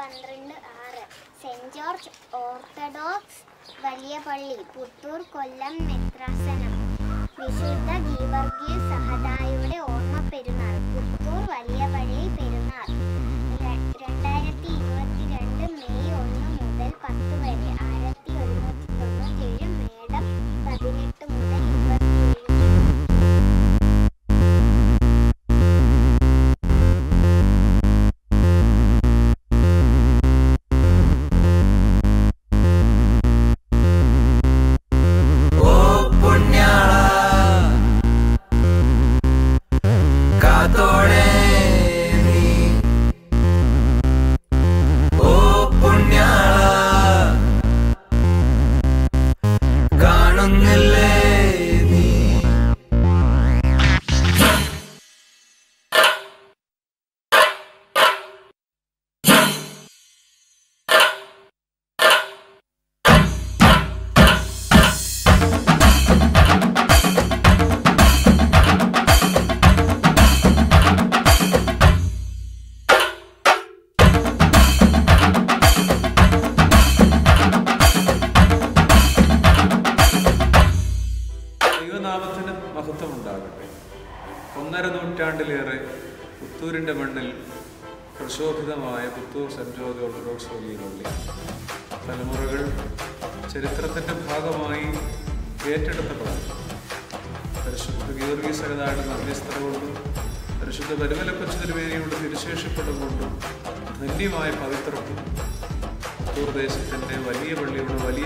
പന്ത്രണ്ട് ആറ് saint George Orthodox വലിയ പള്ളി പുത്തൂർ കൊല്ലം മെത്രാസനം വിശുദ്ധ ഗീവർഗീസ് സഹദായുടെ ഓർമ്മ പെരുന്നാൾ പുത്തൂർ വലിയ പള്ളി പെരുന്നാൾ ര- രണ്ടായിരത്തി ഇരുപത്തിരണ്ട് മെയ് ഒന്ന് മുതൽ പത്ത് വരെ ആയിരത്തി ഒരുന്നൂറ്റി തൊണ്ണൂറ്റേഴ് മേടം പതിനെട്ട് മുതൽ ഇരുപത്തിയേഴ് ഓ പുണ്യാള കാത്തോടെ നീ ഓ പുണ്യാള കാണുന്നില്ലേ നീ ദൈവനാമത്തിന് മഹത്വം ഉണ്ടാകട്ടെ ഒന്നര നൂറ്റാണ്ടിലേറെ പുത്തൂരിൻ്റെ മണ്ണിൽ പ്രശോഭിതമായ പുത്തൂർ സെൻറ് ജോർജ് ഓർത്തഡോക്സ് വലിയ പള്ളി തലമുറകൾ ചരിത്രത്തിൻ്റെ ഭാഗമായി ഏറ്റെടുത്ത പള്ളി പരിശുദ്ധ ഗീവർഗീ സഹതായുടെ മധ്യസ്ഥത കൊണ്ടും പരിശുദ്ധ പരിമല കൊച്ചു തിരുവേനിയുടെ തിരുശേഷിപ്പടം കൊണ്ടും ധന്യമായ പവിത്രത്വം പുത്തൂർ ദേശത്തിൻ്റെ വലിയ പള്ളിയുടെ വലിയ